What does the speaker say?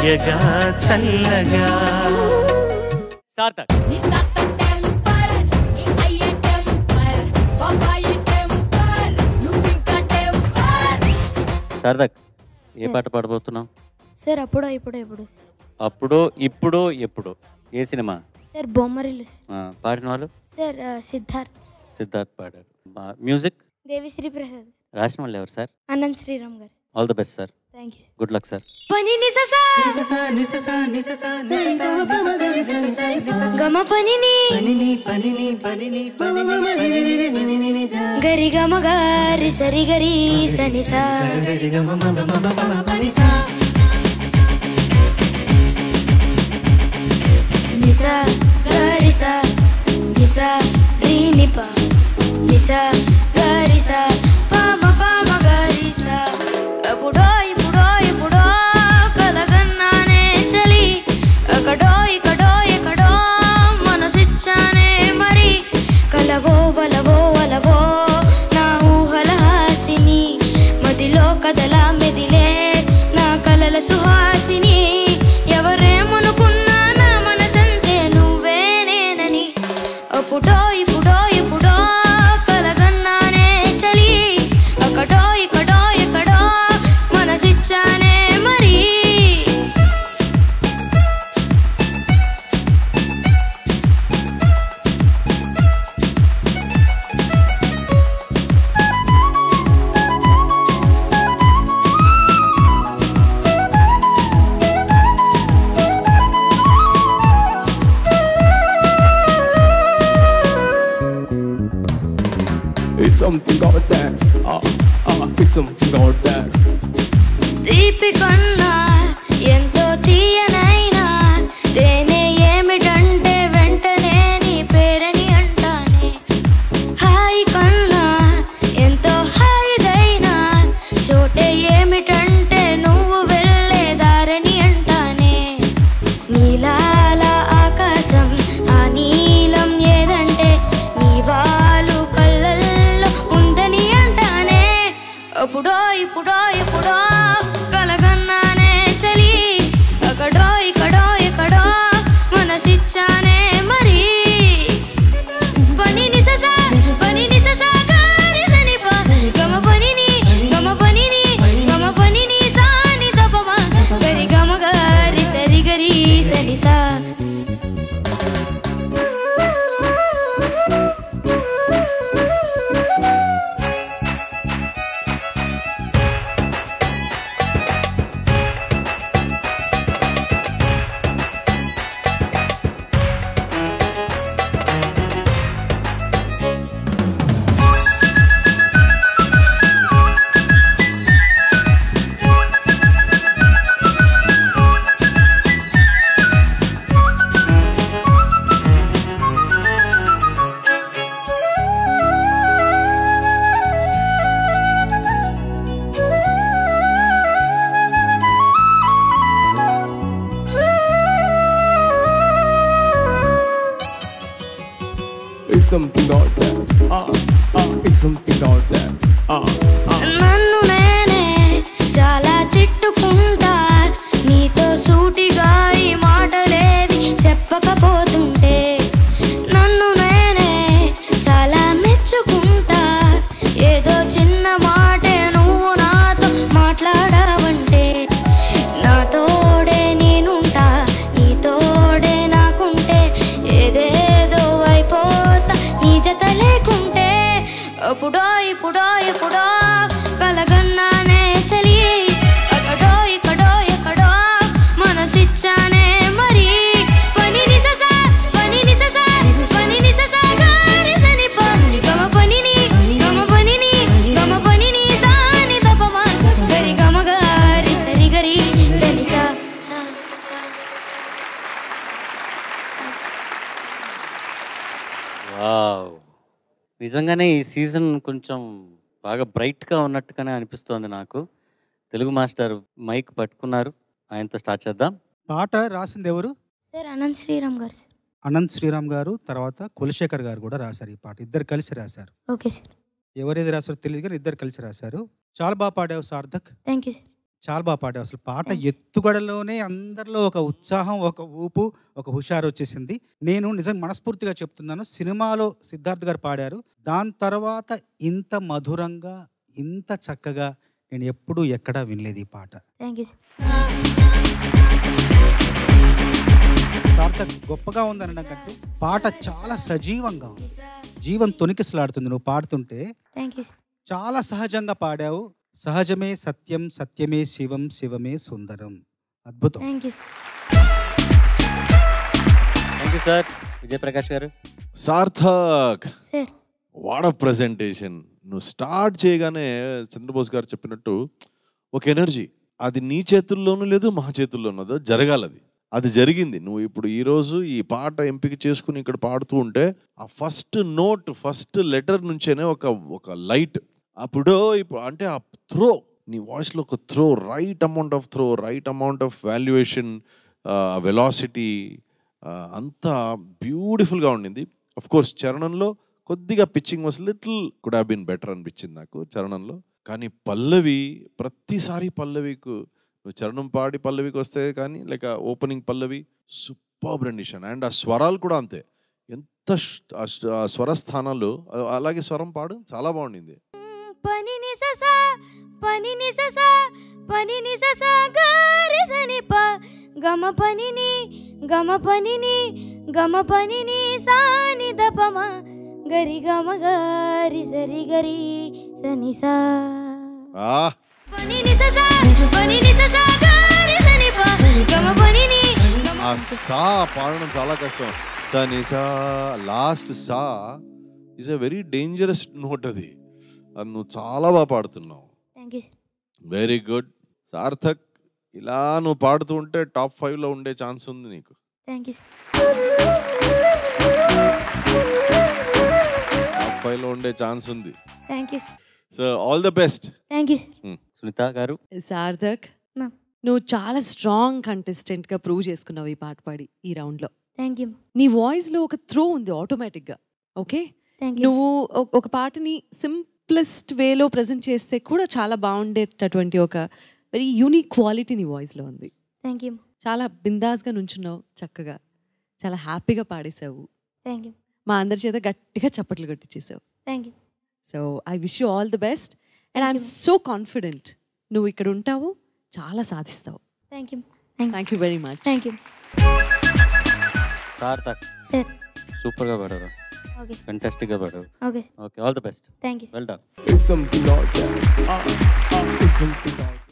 తీయగా చల్లగా సార్థక్ నీ తాత టెంపర్ నీ అయ్య టెంపర్ బాబాయి టెంపర్ నువ్వింకా టెంపర్ సార్థక్ ఏ పాట పాడబోతున్నావు సార్ అప్పుడో ఇప్పుడో ఎప్పుడు సార్ అప్పుడు ఇప్పుడు ఎప్పుడు ఏ సినిమా సార్ బొమ్మరిల్లు సార్ ఆ, పాడిన వాళ్ళు సార్ ఆ, సిద్ధార్థ్ సిద్ధార్థ్ పాడారు మా- మ్యూజిక్ దేవిశ్రీ ప్రసాద్ రాసిన వాళ్ళు ఎవరు సార్ అనంత్ శ్రీరామ్ గారు all the best sir thank you good luck sir పని నిససా గమ పనిని గరి గమ గారి సరి గరి సనిసా నిసా గరిసా నిసా రీ నిప నిసా గరిసా పామ పామ గరిసా ఎప్పుడో ఇప్పుడో ఇప్పుడో కలగన్నానే చలి ఎక్కడో ఇక్కడో ఎక్కడో మనసిచ్చానే మరి కలవో వలవో వలవో నా ఊహల హాసిని మదిలో కదలా మెదిలే నా కలల సుహాసిని ఎవరేమనుకున్నా నా మనసంతే నువ్వే నేనని అప్పుడో ఇప్పుడో ఇప్పుడో కలగన్నానే చలి అక్కడో ఇక్కడో ఎక్కడో మనసిచ్చానే మరి It's something out there. Ah, ah, it's something out there. తీపి కన్నా ఎంతో తీయనైనా తేనె ఏమిటంటే వెంటనే నీ పేరని అంటానే హాయి కన్నా ఎంతో హాయిదైనా చోటే ఏమిటంటే నువ్వు వెళ్ళే దారని అంటానే నీలాల ఆకాశం ఆ నీలం ఏదంటే నీ వాళ్ళు కళ్ళల్లో ఉందని అంటానే అప్పుడో ఇప్పుడో ఇప్పుడో కలగన్నానే చలి అక్కడో ఇక్కడో ఎక్కడో మనసిచ్చానే మరి పని నిససా పని నిససా గారి సనిప గమ పనిని గమ పనిని గమ పనిని సాని తపమా గరి గమ గారి సరి గరి సరి సా It's something out there. Ah, ah, it's something out there. Ah, ah. నన్ను నేనే చాలా తిట్టుకుంటా నీతో సూటిగా ఈ మాటలేవి చెప్పకపోతుంటే నన్ను నేనే చాలా మెచ్చుకుంటా ఏదో చిన్న మాటే నువ్వు నాతో మాట్లాడవంటే నా తోడే నేనుంటా నీ తోడే నాకుంటే ఏదేదో అయిపోతా నీ జత లేకుంటే అప్పుడో ఇప్పుడో ఎప్పుడో కలగన్నానే చలి అక్కడో ఇక్కడో ఎక్కడో మనసిచ్చానే మరి పని నిససా పని నిససా పని నిససా గారి సనిప గమ పనిని గమ పనిని గమ పనిని సాని తపమా గరి గమ గారి సరి గరి సరి సా సా సా వావ్ నిజంగానే ఈ సీజన్ కొంచెం బాగా బ్రైట్గా ఉన్నట్టుగానే అనిపిస్తోంది నాకు తెలుగు మాస్టర్ మైక్ పట్టుకున్నారు ఆయనతో స్టార్ట్ చేద్దాం పాట రాసింది ఎవరు సార్ అనంత్ శ్రీరామ్ గారు సార్ అనంత్ శ్రీరామ్ గారు తర్వాత కులశేఖర్ గారు కూడా రాశారు ఈ పాట ఇద్దరు కలిసి రాశారు ఓకే సార్ ఎవరేది రాశారో తెలియదు కానీ ఇద్దరు కలిసి రాశారు చాలా బాగా పాడావు సార్థక్ థ్యాంక్ యూ సార్ చాలా బాగా పాడావు అసలు పాట ఎత్తుగడలోనే అందరిలో ఒక ఉత్సాహం ఒక ఊపు ఒక హుషారు వచ్చేసింది నేను నిజంగా మనస్ఫూర్తిగా చెప్తున్నాను సినిమాలో సిద్ధార్థ్ గారు పాడారు దాని తర్వాత ఇంత మధురంగా ఇంత చక్కగా నేను ఎప్పుడూ ఎక్కడా వినలేదు ఈ పాట థ్యాంక్ యూ సార్థక్ గొప్పగా ఉందనడం కంటే పాట చాలా సజీవంగా ఉంది జీవం తొనికిసలాడుతుంది నువ్వు పాడుతుంటే థ్యాంక్ యూ చాలా సహజంగా పాడావు సహజమే సత్యం సత్యమే శివం శివమే సుందరం అద్భుతం thank you thank you sir Vijayaprakash గారు సార్థక్ సార్ వాడ ప్రజెంటేషన్ నువ్వు స్టార్ట్ చేయగానే చంద్రబోస్ గారు చెప్పినట్టు ఒక ఎనర్జీ అది నీ చేతుల్లోనూ లేదు మా చేతుల్లోనూ లేదు జరగాలి అది అది జరిగింది నువ్వు ఇప్పుడు ఈ రోజు ఈ పాట ఎంపిక చేసుకుని ఇక్కడ పాడుతూ ఉంటే ఆ ఫస్ట్ నోట్ ఫస్ట్ లెటర్ నుంచేనే ఒక ఒక లైట్ అప్పుడు ఇప్పుడు అంటే ఆ త్రో నీ వాయిస్లో ఒక throw right amount of throw right amount of valuation velocity అంతా బ్యూటిఫుల్గా ఉండింది అఫ్ కోర్స్ చరణంలో కొద్దిగా pitching was little could have been better అనిపించింది నాకు చరణంలో కానీ పల్లవి ప్రతిసారి పల్లవికు నువ్వు చరణం పాడి పల్లవికి వస్తే కానీ లైక్ ఓపెనింగ్ పల్లవి సూపర్ రెండిషన్ అండ్ ఆ స్వరాలు కూడా అంతే ఎంత ష్- ఆ ష్- ఆ స్వర స్థానాలు అ- అలాగే స్వరం పాడు చాలా బాగుండింది పని నిసస పని నిసస పని నిసస గారి సని ప గమ పనిని గమ పనిని గమ పనిని సాని దపమ గరి గమ గారి సరి గరి సని సా ఆ పని నిసస పని నిసస గారి సని ప గమ పనిని గమ ఆ సా పాడడం చాలా కష్టం సా ని సా లాస్ట్ సా is a very dangerous note అది అది నువ్వు చాలా బాగా పాడుతున్నావు thank you very good Sarthak ఇలా నువ్వు పాడుతూ ఉంటే టాప్ ఫైవ్లో ఉండే ఛాన్స్ ఉంది నీకు థ్యాంక్ యూ టాప్ ఫైవ్లో ఉండే ఛాన్స్ ఉంది thank you so all the best thank you Sunitha గారు సార్థక్ Ma'am. నువ్వు చాలా స్ట్రాంగ్ కంటెస్టెంట్ గా ప్రూవ్ చేసుకున్నావు ఈ పాట పాడి ఈ రౌండ్ లో థ్యాంక్ యూ నీ వాయిస్ లో ఒక త్రో ఉంది ఆటోమేటిక్ గా ఓకే థ్యాంక్ యూ నువ్వు ఒక- ఒక పాటని సింప్లెస్ట్ వేలో ప్రజెంట్ చేస్తే కూడా చాలా బాగుండేటటువంటి ఒక వెరీ యూనిక్ క్వాలిటీ నీ వాయిస్ లో ఉంది థ్యాంక్ యూ చాలా బిందాస్గా నుంచున్నావు చక్కగా చాలా హ్యాపీగా పాడేశావు థ్యాంక్ యూ మా అందరి చేత గట్టిగా చప్పట్లు కొట్టించేసావు thank you so I wish you all the best and I'm so confident నువ్వు ఇక్కడ ఉంటావు చాలా సాధిస్తావు thank you thank thank you very much thank you Sarthak sir సూపర్గా పాడారు ఓకే ఫెంటాస్టిక్గా పాడారు okay okay all the best thank you well done It's something out there. Ah, ah, it's something out there.